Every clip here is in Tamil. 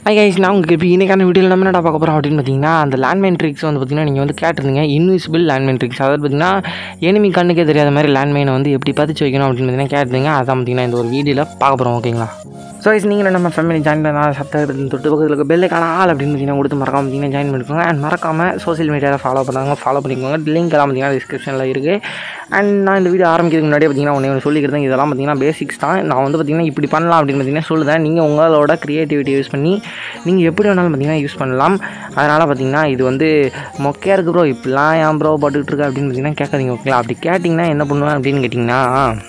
ஹை கைஸ் நான் உங்களுக்கு இப்போ இன்றைக்கான வீடியோவில் நம்ம என்ன பார்க்க போகிறோம் அப்படின்னு பார்த்தீங்கன்னா அந்த லேண்ட்மைன் ட்ரிக்ஸ் வந்து பார்த்தீங்கன்னா நீங்கள் வந்து கேட்டிருந்தீங்க இன்விசிபிள் லேண்ட்மைன் ட்ரிக்ஸ் அதாவது பார்த்தீங்கன்னா எனிமி கண்ணுக்கே தெரியாத மாதிரி லேண்ட்மைனை வந்து எப்படி பதிச்சு வைக்கணும் அப்படின்னு பார்த்தீங்கன்னா கேட்டிருந்தீங்க அதான் பார்த்தீங்கன்னா இந்த ஒரு வீடியோவில் பார்க்க போகிறோம் ஓகேங்களா ஸோ இஸ் நீங்களும் நம்ம ஃபேமிலி ஜாயின் பண்ணால் சப்ஸ்கிரைப் தொட்டு பக்கத்தில் இருக்க பெல்லுக்கான ஆள் அப்படின்னு பார்த்தீங்கன்னா கொடுத்து மறக்காம பார்த்தீங்கன்னா ஜாயின் பண்ணிக்கோங்க அண்ட் மறக்காமல் சோஷியல் மீடியாவில் ஃபாலோ பண்ணாங்க ஃபாலோ பண்ணிக்கோங்க லிங்க் எல்லாம் பார்த்தீங்கன்னா டிஸ்கிரிப்ஷனில் இருக்குது அண்ட் நான் இந்த வீடியோ ஆரம்பிக்கிறதுக்கு முன்னாடி பார்த்தீங்கன்னா ஒன்று ஒன்று சொல்லிக்கிறேன் இதெல்லாம் பார்த்தீங்கன்னா பேசிக்ஸ் தான் நான் வந்து பார்த்தீங்கன்னா இப்படி பண்ணலாம் அப்படின்னு பார்த்தீங்கன்னா சொல்லுதேன் நீங்கள் உங்களோட க்ரியேட்டிவிட்டி யூஸ் பண்ணி நீங்கள் எப்படி வேணாலும் பார்த்தீங்கன்னா யூஸ் பண்ணலாம் அதனால் பார்த்தீங்கன்னா இது வந்து மொக்கையாக இருக்குது ப்ரோ இப்படிலாம் ஏன் ப்ரோ போட்டுக்கிட்டு இருக்க அப்படின்னு பார்த்தீங்கன்னா கேட்காதீங்க ஓகேங்களா அப்படி கேட்டிங்கன்னா என்ன பண்ணுவேன் அப்படின்னு கேட்டிங்கன்னா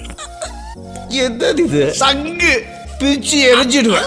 என்னது இது சங்கு பிச்சு எரிஞ்சிடுவேன்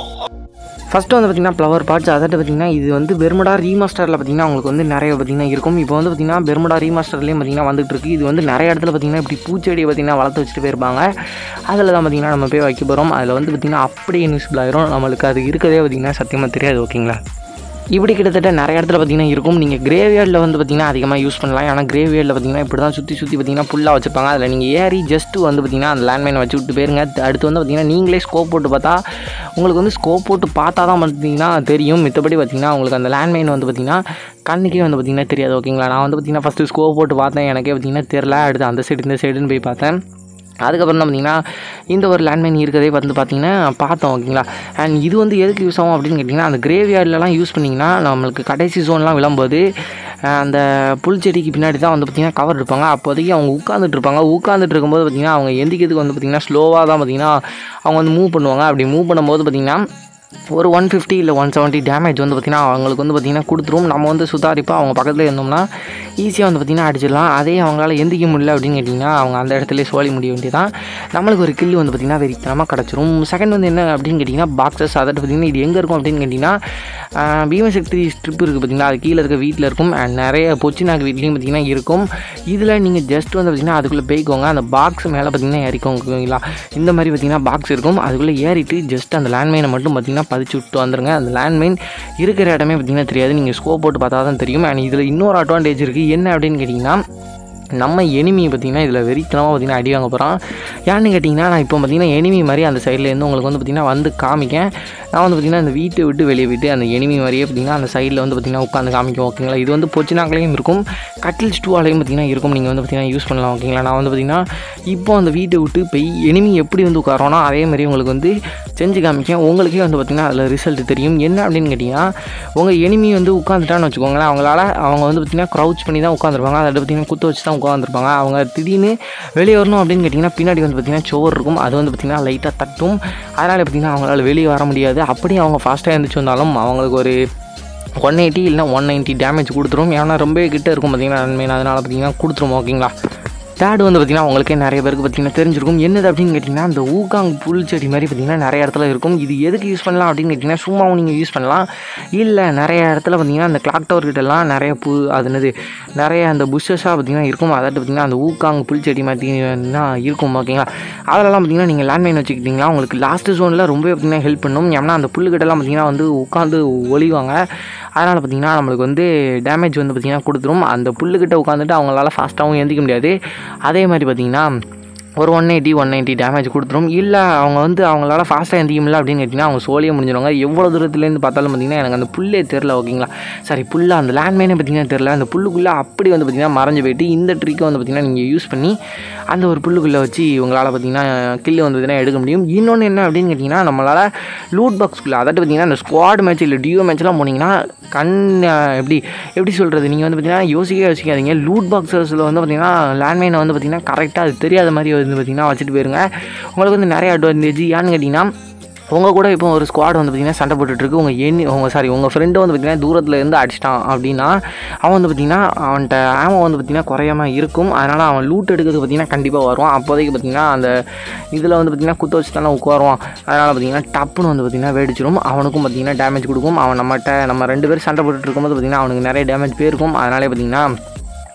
ஃபஸ்ட்டு வந்து பார்த்திங்கன்னா ஃப்ளவர் பார்ட்ஸ் அதாவது பார்த்திங்கன்னா இது வந்து பெர்முடா ரீமாஸ்டரில் பார்த்திங்கன்னா உங்களுக்கு வந்து நிறைய பார்த்திங்கன்னா இருக்கும் இப்போ வந்து பார்த்திங்கன்னா பெர்முடா ரீமாஸ்டர்லேயும் பார்த்திங்கன்னா வந்துட்டு இருக்கு இது வந்து நிறைய இடத்துல பார்த்திங்கன்னா இப்படி பூச்செடியை பார்த்திங்கன்னா வளர்த்து வச்சுட்டு போயிருப்பாங்க அதில் தான் பார்த்திங்கன்னா நம்ம போய் வைக்க போகிறோம் அதில் வந்து பார்த்திங்கன்னா அப்படியே இன்விசிபிள் ஆயிரும் நம்மளுக்கு அது இருக்கதே பார்த்திங்கன்னா சத்தியமாக தெரியாது ஓகேங்களா இப்படி கிட்டத்தட்ட நிறைய இடத்துல பார்த்தீங்கன்னா இருக்கும் நீங்கள் கிரேவியார்டில் வந்து பார்த்தீங்கன்னா அதிகமாக யூஸ் பண்ணலாம் ஏன்னா கிரேவியார்டில் பார்த்தீங்கன்னா இப்படி தான் சுற்றி சுற்றி பார்த்தீங்கன்னா ஃபுல்லாக வச்சுருப்பாங்க அதில் நீங்கள் ஏறி ஜஸ்ட் வந்து பார்த்தீங்கன்னா அந்த லேண்ட்மைனை வச்சு விட்டு போயிருங்க அடுத்து வந்து பார்த்தீங்கன்னா நீங்களே ஸ்கோப் போட்டு பார்த்தா உங்களுக்கு வந்து ஸ்கோப் போட்டு பார்த்தா தான் பார்த்தீங்கன்னா தெரியும் மித்தபடி பார்த்தீங்கன்னா உங்களுக்கு அந்த லேண்ட்மைன் வந்து பார்த்தீங்கன்னா கண்ணுக்கே வந்து பார்த்தீங்கன்னா தெரியாது ஓகேங்களா நான் வந்து பார்த்தீங்கன்னா ஃபஸ்ட்டு ஸ்கோப் போட்டு பார்த்தேன் எனக்கே பார்த்தீங்கன்னா தெரில அடுத்து அந்த சைடு இந்த சைடுன்னு போய் பார்த்தேன் அதுக்கப்புறம் தான் பார்த்தீங்கன்னா இந்த ஒரு லேண்ட்மைன் இருக்கிறதே வந்து பார்த்தீங்கன்னா பார்த்தோம் ஓகேங்களா அண்ட் இது வந்து எதுக்கு யூஸ் ஆகும் அப்படின்னு கேட்டிங்கன்னா அந்த கிரேவியார்ட்லலாம் யூஸ் பண்ணிங்கன்னா நம்மளுக்கு கடைசி ஜோன்லாம் விழும்போது அஹ், அந்த புல் செடிக்கு பின்னாடி தான் வந்து பார்த்திங்கன்னா கவர் இருப்பாங்க அப்போதைக்கு அவங்க உட்காந்துட்டு இருப்பாங்க உட்காந்துட்டு இருக்கும்போது பார்த்திங்கன்னா அவங்க எந்திக்கிறதுக்கு வந்து பார்த்திங்கன்னா ஸ்லோவாக தான் பார்த்திங்கன்னா அவங்க வந்து மூவ் பண்ணுவாங்க அப்படி மூவ் பண்ணும்போது பார்த்திங்கன்னா ஒரு ஒன் ஃபிஃப்டி இல்லை ஒன் செவன்ட்டி டேமேஜ் வந்து பார்த்திங்கன்னா அவங்களுக்கு வந்து பார்த்திங்கன்னா கொடுத்துரும் நம்ம வந்து சுதாரிப்பாக அவங்க பக்கத்தில் இருந்தோம்னா ஈஸியாக வந்து பார்த்திங்கன்னா அடிச்சிடலாம் அதே அவங்களால எந்திக்க முடியல அப்படின்னு கேட்டிங்கன்னா அவங்க அந்த இடத்துல சோழி முடிய வேண்டியதான் நம்மளுக்கு ஒரு கில்லு வந்து பார்த்திங்கன்னா வெறித்தனமாக கிடச்சிரும் செகண்ட் வந்து என்ன அப்படின்னு கேட்டிங்கன்னா பாக்ஸஸ் அதை பார்த்திங்கன்னா இது எங்கே இருக்கும் அப்படின்னு கேட்டிங்கன்னா பீமசக்தி ஸ்ட்ரிப் இருக்குது பார்த்திங்களா அது கீழே இருக்க வீட்டில் இருக்கும் அண்ட் நிறைய பொச்சினாக்கு வீட்லேயும் பார்த்திங்கன்னா இருக்கும் இதில் நீங்கள் ஜஸ்ட் வந்து பார்த்திங்கன்னா அதுக்குள்ளே போய்க்கோங்க அந்த பாக்ஸ் மேலே பார்த்திங்கன்னா ஏறிக்கோங்க ஓகேங்களா இந்த மாதிரி பார்த்திங்கன்னா பாக்ஸ் இருக்கும் அதுக்குள்ளே ஏறிட்டு ஜஸ்ட் அந்த லேண்ட்மைனை மட்டும் பார்த்திங்கன்னா பதிச்சு விட்டு வந்துருங்க அந்த லேண்ட்மைன் இருக்கிற இடமே பார்த்திங்கன்னா தெரியாது நீங்கள் ஸ்கோப் போட்டு பார்த்தா தான் தெரியும் அண்ட் இதில் இன்னொரு அட்வான்டேஜ் இருக்குது என்ன அப்படின்னு கேட்டிங்கன்னா நம்ம எனிமி பார்த்திங்கன்னா இதில் வெறித்தனமாக பார்த்திங்கன்னா அடி வாங்க போகிறோம் ஏன்னு கேட்டிங்கன்னா நான் இப்போ பார்த்திங்கன்னா எனிமி மாதிரி அந்த சைட்லேருந்து உங்களுக்கு வந்து பார்த்திங்கன்னா வந்து காமிக்கேன் நான் வந்து பார்த்திங்கன்னா அந்த வீட்டை விட்டு வெளியே விட்டு அந்த எனிமி மாதிரியே பார்த்திங்கன்னா அந்த சைடில் வந்து பார்த்திங்கன்னா உட்காந்து காமிக்கும் ஓகேங்களா இது வந்து பொச்சினாக்களையும் இருக்கும் கட்டில் ஸ்டூவாலையும் பார்த்திங்கன்னா இருக்கும் நீங்கள் வந்து பார்த்திங்கன்னா யூஸ் பண்ணலாம் ஓகேங்களா நான் வந்து பார்த்திங்கன்னா இப்போ அந்த வீட்டை விட்டு போய் எனிமி எப்படி வந்து உட்காரோனோ அதே மாதிரி உங்களுக்கு வந்து செஞ்சு காமிக்கேன் உங்களுக்கே வந்து பார்த்திங்கன்னா அதில் ரிசல்ட் தெரியும் என்ன அப்படின்னு கேட்டிங்கன்னா உங்கள் எனிமி வந்து உட்காந்துட்டான்னு வச்சுக்கோங்களேன் அவங்களால அவங்க வந்து பார்த்திங்கன்னா க்ரௌச் பண்ணி தான் உட்காந்துருப்பாங்க அதை பார்த்திங்கன்னா குத்து வச்சு தான் உட்காந்துருப்பாங்க அவங்க திடீர்னு வெளியே வரணும் அப்படின்னு கேட்டிங்கன்னா பின்னாடி வந்து பார்த்திங்கன்னா சோறு இருக்கும் அது வந்து பார்த்திங்கன்னா லைட்டாக தட்டும் அதனால் பார்த்திங்கன்னா அவங்களால வெளியே வர முடியாது அப்படியே அவங்க ஃபாஸ்ட்டாக எழுந்திரிச்சு வந்தாலும் அவங்களுக்கு ஒரு ஒன் எயிட்டி இல்லைனா ஒன் நைன்ட்டி டேமேஜ் கொடுத்துரும் ஏன்னா ரொம்ப கிட்ட இருக்கும் பார்த்தீங்கன்னா நன்மையான அதனால் பார்த்தீங்கன்னா கொடுத்துரும் ஓகேங்களா தேர்டு வந்து பார்த்திங்கன்னா உங்களுக்கே நிறைய பேருக்கு பார்த்திங்கன்னா தெரிஞ்சிருக்கும் என்னது அப்படின்னு கேட்டிங்கன்னா அந்த ஊகாங் புல் செடி மாதிரி பார்த்திங்கன்னா நிறைய இடத்துல இருக்கும் இது எதுக்கு யூஸ் பண்ணலாம் அப்படின்னு கேட்டிங்கன்னா சும்மாவும் நீங்கள் யூஸ் பண்ணலாம் இல்லை நிறைய இடத்துல பார்த்திங்கன்னா அந்த கிளாக் டவர் கிட்டலாம் நிறைய பூ அது என்னது நிறைய அந்த புஷ்ஷஸாக பார்த்திங்கன்னா இருக்கும் அதாட்டு பார்த்திங்கன்னா அந்த ஊக்காங் புல் செடி பார்த்தீங்கன்னா இருக்கும் ஓகேங்களா அதெல்லாம் பார்த்திங்கன்னா நீங்கள் லேண்ட்மைன் வச்சுக்கிட்டிங்களா உங்களுக்கு லாஸ்ட் ஜோனில் ரொம்ப பார்த்திங்கன்னா ஹெல்ப் பண்ணும் ஏன்னா அந்த புல்லுக்கிட்டலாம் பார்த்திங்கன்னா வந்து உட்காந்து ஒளிவாங்க அதனால் பார்த்திங்கன்னா நம்மளுக்கு வந்து டேமேஜ் வந்து பார்த்திங்கன்னா கொடுத்துரும் அந்த புல்லுக்கிட்ட உட்காந்துட்டு அவங்களால ஃபாஸ்ட்டாகவும் எந்திக்க முடியாது அதே மாதிரி பார்த்திங்கன்னா ஒரு one eighty one ninety damage கொடுத்துரும் இல்லை அவங்க வந்து அவங்களால ஃபாஸ்ட்டாக எந்திக்க முடியல அப்படின்னு கேட்டிங்கன்னா அவங்க சோழியே முடிஞ்சிடுவாங்க எவ்வளோ தூரத்துலேருந்து பார்த்தாலும் பார்த்திங்கன்னா எனக்கு அந்த புல்லே தெரில ஓகேங்களா சாரி புல்லாக அந்த லேண்ட்மைனே பார்த்திங்கன்னா தெரில அந்த புல்லுக்குள்ளே அப்படி வந்து பார்த்திங்கன்னா மறைஞ்சு போயிட்டு இந்த ட்ரிக்கை வந்து பார்த்திங்கன்னா நீங்கள் யூஸ் பண்ணி அந்த ஒரு புல்லுக்குள்ளே வச்சு உங்களால் பார்த்திங்கன்னா கில்லு வந்து பார்த்திங்கன்னா எடுக்க முடியும் இன்னொன்று என்ன அப்படின்னு கேட்டிங்கன்னா நம்மளால் லூட் பாக்ஸ்க்குள்ளே அதாவது பார்த்திங்கன்னா அந்த ஸ்குவாட் மேட்ச் இல்லை டியோ மேட்ச்லாம் போனீங்கன்னா கண் அஹ், எப்படி எப்படி சொல்கிறது நீங்கள் வந்து பார்த்திங்கன்னா யோசிக்கவே யோசிக்காதீங்க லூட் பாக்ஸஸில் வந்து பார்த்திங்கன்னா லேண்ட்மைனை வந்து பார்த்திங்கன்னா கரெக்டாக அது தெரியாத மாதிரி வந்து பார்த்திங்கன்னா வச்சுட்டு போயிருங்க உங்களுக்கு வந்து நிறைய அட்வான்டேஜ் ஏன்னு கேட்டிங்கன்னா உங்கள் கூட இப்போ ஒரு ஸ்குவாட் வந்து பார்த்திங்கன்னா சண்டை போட்டுட்ருக்கு உங்கள் எண்ணி உங்கள் சாரி உங்கள் ஃப்ரெண்டு வந்து பார்த்திங்கன்னா தூரத்தில் இருந்து அடிச்சிட்டான் அப்படின்னா அவன் வந்து பார்த்திங்கன்னா அவன்கிட்ட ஆமோ வந்து பார்த்திங்கன்னா குறையாம இருக்கும் அதனால் அவன் லூட் எடுக்கிறது பார்த்திங்கன்னா கண்டிப்பாக வருவான் அப்போதைக்கு பார்த்திங்கன்னா அந்த இதில் வந்து பார்த்திங்கன்னா குத்த வச்சு தானே உட்காருவான் அதனால் பார்த்திங்கன்னா டப்புன்னு வந்து பார்த்திங்கன்னா வெடிச்சிடும் அவனுக்கும் பார்த்திங்கன்னா டேமேஜ் கொடுக்கும் அவன் நம்மகிட்ட நம்ம ரெண்டு பேரும் சண்டை போட்டுட்டு இருக்கும்போது பார்த்திங்கன்னா அவனுக்கு நிறைய டேமேஜ் போயிருக்கும் அதனாலே பார்த்திங்கன்னா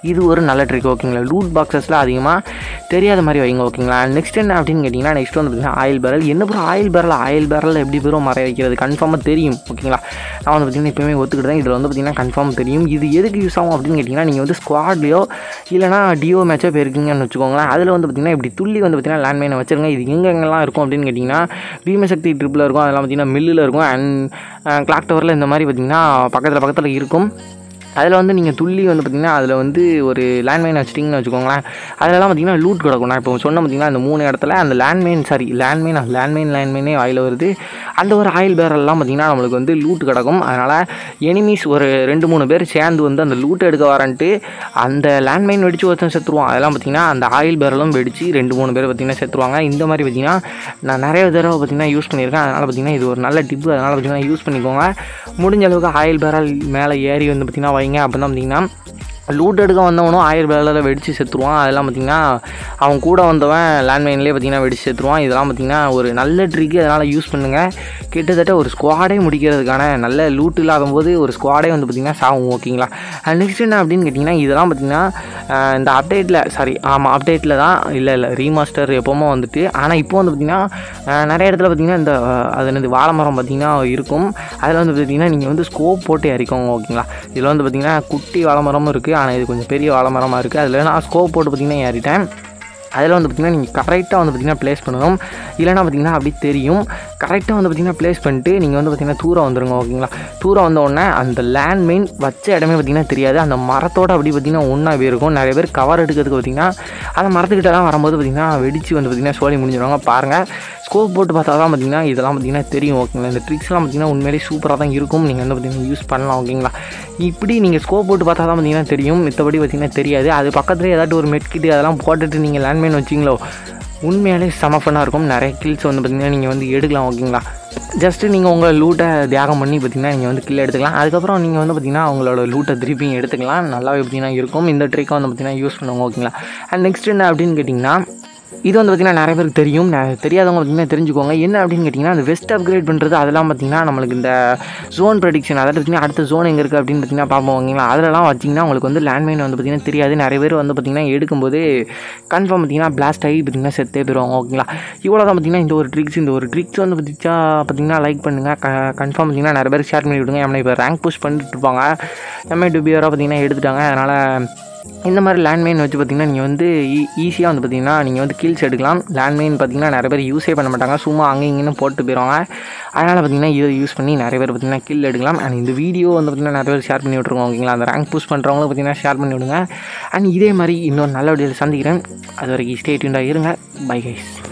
இது ஒரு நல்ல ட்ரிக் ஓகேங்களா லூட் பாக்ஸஸில் அதிகமாக தெரியாத மாதிரி வைங்க ஓகேங்களா நெக்ஸ்ட் என்ன அப்படின்னு கேட்டிங்கன்னா நெக்ஸ்ட் வந்து பார்த்தீங்கன்னா ஆயில் பேரல் என்ன bro oil barrel oil barrel எப்படி ப்ரோ மறைய வைக்கிறது கன்ஃபார்மாக தெரியும் ஓகேங்களா நான் வந்து பார்த்தீங்கன்னா இப்போயுமே ஒத்துக்கிட்டு தான் இதில் வந்து பார்த்தீங்கன்னா கன்ஃபார்ம் தெரியும் இது எதுக்கு யூஸ் ஆகும் அப்படின்னு கேட்டிங்கன்னா நீங்கள் வந்து ஸ்குவாட்லையோ இல்லைனா டிஓ மேட்சோ போயிருக்கீங்கன்னு வச்சுக்கோங்களேன் அதில் வந்து பார்த்தீங்கன்னா இப்படி துள்ளி வந்து பார்த்தீங்கன்னா லேண்ட்மைனை வச்சுருங்க இது எங்கெங்கெல்லாம் இருக்கும் அப்படின்னு கேட்டிங்கன்னா பீமசக்தி ட்ரிப்பில் இருக்கும் அதெல்லாம் பார்த்தீங்கன்னா மில்லில் இருக்கும் அண்ட் கிளாக் டவரில் இந்த மாதிரி பார்த்தீங்கன்னா பக்கத்தில் பக்கத்தில் இருக்கும் அதில் வந்து நீங்கள் துள்ளி வந்து பார்த்திங்கன்னா அதில் வந்து ஒரு லேண்ட்மைன் வச்சிட்டிங்கன்னு வச்சுக்கோங்களேன் அதிலலாம் பார்த்தீங்கன்னா லூட் கிடக்கும் நான் இப்போ சொன்ன பார்த்தீங்கன்னா அந்த மூணு இடத்துல அந்த லேண்ட்மைன் சாரி லேண்ட்மைன் லேண்ட்மைன் லேண்ட்மைனே ஆயில் வருது அந்த ஒரு ஆயில் பேரெல்லாம் பார்த்திங்கன்னா நம்மளுக்கு வந்து லூட் கிடக்கும் அதனால் எனிமீஸ் ஒரு ரெண்டு மூணு பேர் சேர்ந்து வந்து அந்த லூட் எடுக்க வரன்ட்டு அந்த லேண்ட்மைன் வெடிச்சு ஒருத்தன் செத்துருவான் அதெல்லாம் பார்த்திங்கன்னா அந்த ஆயில் பேரலும் வெடிச்சு ரெண்டு மூணு பேர் பார்த்திங்கன்னா செத்துருவாங்க இந்த மாதிரி பார்த்திங்கன்னா நான் நிறைய தடவை பார்த்திங்கன்னா யூஸ் பண்ணியிருக்கேன் அதனால் பார்த்திங்கன்னா இது ஒரு நல்ல டிப்பு அதனால் பார்த்திங்கன்னா யூஸ் பண்ணிக்கோங்க முடிஞ்ச அளவுக்கு ஆயில் பேரல் மேலே ஏறி வந்து பார்த்திங்கன்னா வைங்க அப்போ தான் பார்த்திங்கன்னா லூட் எடுக்க வந்தவனும் ஆயிரம் பேரில் வெடித்து செத்துருவான் அதெல்லாம் பார்த்திங்கன்னா அவன் கூட வந்தவன் லேண்ட்மைன்லேயே பார்த்திங்கன்னா வெடிச்சு செத்துருவான் இதெல்லாம் பார்த்திங்கன்னா ஒரு நல்ல ட்ரிக்கு அதனால் யூஸ் பண்ணுங்கள் கிட்டத்தட்ட ஒரு ஸ்குவாடே முடிக்கிறதுக்கான நல்ல லூட் இல்லாத போது ஒரு ஸ்குவாடே வந்து பார்த்திங்கன்னா சாகும் ஓகேங்களா நெக்ஸ்ட் என்ன அப்படின்னு கேட்டிங்கன்னா இதெல்லாம் பார்த்திங்கன்னா அஹ், இந்த அப்டேட்டில் சாரி ஆமாம் அப்டேட்டில் தான் இல்லை இல்லை ரீமாஸ்டர் எப்போவுமே வந்துட்டு ஆனால் இப்போ வந்து பார்த்திங்கன்னா அஹ், நிறைய இடத்துல பார்த்திங்கன்னா இந்த அஹ், அது என்னது வாழை மரம் பார்த்திங்கன்னா இருக்கும் அதில் வந்து பார்த்திங்கன்னா நீங்கள் வந்து ஸ்கோப் போட்டு இறக்கோங்க ஓகேங்களா இதில் வந்து பார்த்திங்கன்னா குட்டி வாழை மரமும் இருக்குது ஆனால் இது கொஞ்சம் பெரிய வாழை மரமாக இருக்குது அதில் நான் ஸ்கோப் போட்டு பார்த்திங்கன்னா ஏறிட்டேன் அதில் வந்து பார்த்திங்கன்னா நீங்கள் கரெக்டாக வந்து பார்த்திங்கன்னா ப்ளேஸ் பண்ணணும் இல்லைனா பார்த்திங்கன்னா அப்படி தெரியும் கரெக்டாக வந்து பார்த்திங்கன்னா ப்ளேஸ் பண்ணிட்டு நீங்கள் வந்து பார்த்திங்கன்னா தூரம் வந்துருங்க ஓகேங்களா தூரம் வந்த உடனே அந்த லேண்ட்மைன் வச்ச இடமே பார்த்திங்கன்னா தெரியாது அந்த மரத்தோட அப்படி பார்த்திங்கன்னா ஒன்றாவே இருக்கும் நிறைய பேர் கவர் எடுக்கிறதுக்கு பார்த்திங்கன்னா அந்த மரத்துக்கிட்டலாம் வரும்போது பார்த்திங்கன்னா வெடிச்சு வந்து பார்த்திங்கன்னா சோழி முடிஞ்சிடுவாங்க பாருங்கள் ஸ்கோப் போட்டு பார்த்தா தான் பார்த்திங்கன்னா இதெல்லாம் பார்த்திங்கன்னா தெரியும் ஓகேங்களா இந்த ட்ரிக்ஸ்லாம் பார்த்திங்கன்னா உண்மையிலேயே சூப்பராக தான் இருக்கும் நீங்கள் வந்து பார்த்திங்கன்னா யூஸ் பண்ணலாம் ஓகேங்களா இப்படி நீங்கள் ஸ்கோப் போட்டு பார்த்தா தான் பார்த்திங்கன்னா தெரியும் மித்தபடி பார்த்திங்கன்னா தெரியாது அது பக்கத்துலேயே ஏதாட்டும் ஒரு மெட்கிட்டு அதெல்லாம் போட்டுட்டு நீங்கள் லேண்ட்மைன் வச்சிங்களோ உண்மையாலே செம ஃபன்னாக இருக்கும் நிறைய கில்ஸ் வந்து பார்த்திங்கன்னா நீங்கள் வந்து எடுக்கலாம் ஓகேங்களா ஜஸ்ட்டு நீங்கள் உங்கள் லூட்டை தியாகம் பண்ணி பார்த்திங்கன்னா நீங்கள் வந்து கில் எடுத்துக்கலாம் அதுக்கப்புறம் நீங்கள் வந்து பார்த்திங்கன்னா உங்களோட லூட்டை திருப்பி எடுத்துக்கலாம் நல்லாவே பார்த்திங்கன்னா இருக்கும் இந்த ட்ரிக்கை வந்து பார்த்திங்கன்னா யூஸ் பண்ணுவாங்க ஓகேங்களா அண்ட் நெக்ஸ்ட் என்ன அப்படின்னு கேட்டிங்கன்னா இது வந்து பார்த்திங்கன்னா நிறைய பேருக்கு தெரியும் ந- தெரியாதவங்க பார்த்திங்கன்னா தெரிஞ்சுக்கோங்க என்ன அப்படின்னு கேட்டிங்கன்னா அந்த வெஸ்ட் அப்கிரேட் பண்ணுறது அதெல்லாம் பார்த்திங்கன்னா நம்மளுக்கு இந்த ஜோன் ப்ரெடிக்ஷன் அதாவது பார்த்திங்கன்னா அடுத்த ஜோன் எங்கே இருக்குது அப்படின்னு பார்த்திங்கன்னா பார்ப்போம் ஓகேங்களா அதிலலாம் வச்சிங்கன்னா உங்களுக்கு வந்து லேண்ட்மைன் வந்து பார்த்திங்கன்னா தெரியாது நிறைய பேர் வந்து பார்த்திங்கன்னா எடுக்கும்போது கன்ஃபார்ம் பார்த்திங்கன்னா பிளாஸ்ட் ஆகி பார்த்திங்கன்னா செத்தே போயிடுவாங்க ஓகேங்களா இவ்வளோ தான் பார்த்திங்கன்னா இந்த ஒரு ட்ரிக்ஸ் இந்த ஒரு ட்ரிக்ஸ் வந்து பார்த்திச்சா பார்த்திங்கன்னா லைக் பண்ணுங்கள் க கன்ஃபார்ம் பார்த்திங்கன்னா நிறைய பேர் ஷேர் பண்ணி விடுங்க எம்ஐ இப்போ ரேங்க் புஷ் பண்ணிட்டு இருப்பாங்க எம்ஐ டுபியராக பார்த்திங்கன்னா எடுத்துட்டாங்க அதனால் இந்த மாதிரி லேண்ட்மைன் வச்சு பார்த்திங்கன்னா நீங்கள் வந்து ஈ ஈஸியாக வந்து பார்த்திங்கன்னா நீங்கள் வந்து கீல்ஸ் எடுக்கலாம் லேண்ட்மைன் பார்த்திங்கன்னா நிறைய பேர் யூஸே பண்ண மாட்டாங்க சும்மா அங்கே இங்கேன்னு போட்டு போயிடுவாங்க அதனால் பார்த்திங்கன்னா இதை யூஸ் பண்ணி நிறைய பேர் பார்த்திங்கன்னா கில் எடுக்கலாம் அண்ட் இந்த வீடியோ வந்து பார்த்திங்கன்னா நிறைய பேர் ஷேர் பண்ணி விட்ருக்கோம் ஓகேங்களா அந்த ரேங்க் புஷ் பண்ணுறவங்களும் பார்த்திங்கன்னா ஷேர் பண்ணி விடுங்க அண்ட் இதே மாதிரி இன்னொரு நல்ல வீடியோவில் சந்திக்கிறேன் அது வரைக்கும் ஸ்டே டியூண்டாக இருங்க பை கைஸ்